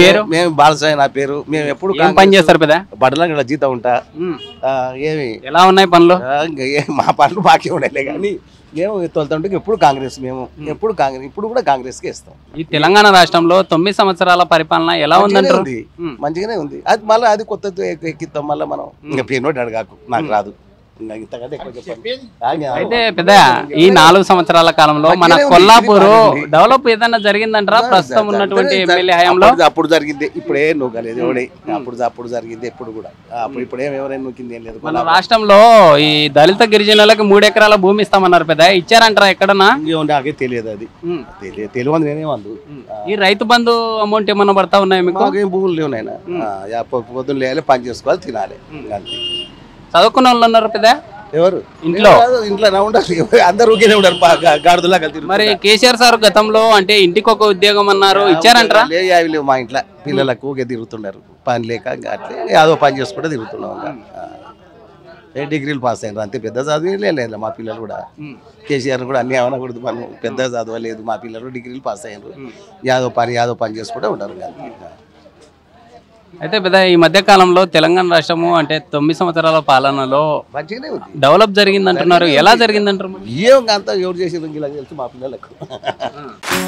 పేరు మేము బాలసాయి నా పేరు మేము ఎప్పుడు ఏం పని చేస్తారు పెద్ద బట్టల జీతం ఉంటా ఆ, ఏమి ఎలా ఉన్నాయి పనులు ఆ, ఇంకా ఏ- మా పనులు బాకీ ఉండలే కానీ మేము తొలుతుంటే ఎప్పుడు కాంగ్రెస్ మేము ఎప్పుడు కాంగ్రెస్ ఇప్పుడు కూడా కాంగ్రెస్కి ఇస్తాం ఈ తెలంగాణ రాష్ట్రంలో తొమ్మిది సంవత్సరాల పరిపాలన ఎలా మంచిగానే ఉందంటారు ఉంది ఉమ్. మంచిగానే ఉంది అది మళ్ళీ అది కొత్త ఎక్కిస్తాం మళ్ళీ మనం ఇంకా పేరు అడగాకు నాకు రాదు ఇంకా ఇంతకంటే ఎక్కువ చెప్పండి ఆగే- అయితే పెద్ద ఈ నాలుగు సంవత్సరాల కాలంలో మన మంచిగానే ఉంది, కొల్లాపూర్ ఇది బాగుంది. డెవలప్ ఏదైనా జరిగిందంటారా ప్రస్తుతం ఉన్నటువంటి ఎమ్మెల్యే హయాంలో అప్పుడు- అప్పుడు జరిగింది ఇప్పుడే నువ్వు కాలేదు ఎవడే అప్పుడు అప్పుడు జరిగింది ఎప్పుడు కూడా ఆ, అప్పుడు ఇప్పుడు ఏం ఎవరైనా నొక్కింది ఏం లేదు మన రాష్ట్రంలో ఈ దళిత గిరిజనులకు మూడు ఎకరాల భూమి ఇస్తామన్నారు పెద్ద ఇచ్చారంటారా ఎక్కడన్నా ఇంకేమో నాకే తెలియదు అది ఉమ్. తెలియదు తెలియదు నేనే వందు ఈ రైతు బంధు అమౌంట్ ఏమన్నా పడతా ఉన్నాయి మీకు మాకేం భూములు లేవు నాయన ఆ, యా, పొ- పొద్దున్న లేయాలి పని చేసుకోవాలి తినాలి అంతే చదువుకున్న వాళ్ళు ఉన్నారు పెద్ద ఎవరు ఇంట్లో? కాదు, ఇంట్లో నా ఉండరు ఎవరు- అందరూ ఊరికేనే ఉండరు గాడుదలా కలిసి మరి కేసీఆర్ సార్ గతంలో అంటే ఇంటికి ఒక ఉద్యోగం అన్నారు ఇచ్చారంటారా లే అవి లేవు మా ఇంట్లో పిల్లలకు ఊరికే తిరుగుతున్నారు పని లేక ఇంకా అట్లే యాదో పని చేసుకుంటే తిరుగుతున్నాం ఇంకా. ఆ. ఏ డిగ్రీలు పాస్ అయినారు అంతే పెద్ద చదువు లేదు మా పిల్లలు కూడా కేసీఆర్ కూడా అన్ని అనకూడదు మనం పెద్ద చదవలేదు మా పిల్లలు డిగ్రీలు పాస్ అయ్యారు యాదో పని యాదో పని చేసుకుంటే ఉంటారు ఇంకా అంతే. అయితే పెద్ద ఈ మధ్య కాలంలో తెలంగాణ రాష్ట్రము అంటే తొమ్మిది సంవత్సరాల పాలనలో మంచిగానే ఉంది డెవలప్ జరిగిందంటున్నారు ఎలా జరిగిందంటారు మరి? ఏం అంతా ఎవరు చేసేది ఇలా తెలుసు మా పిల్లలకు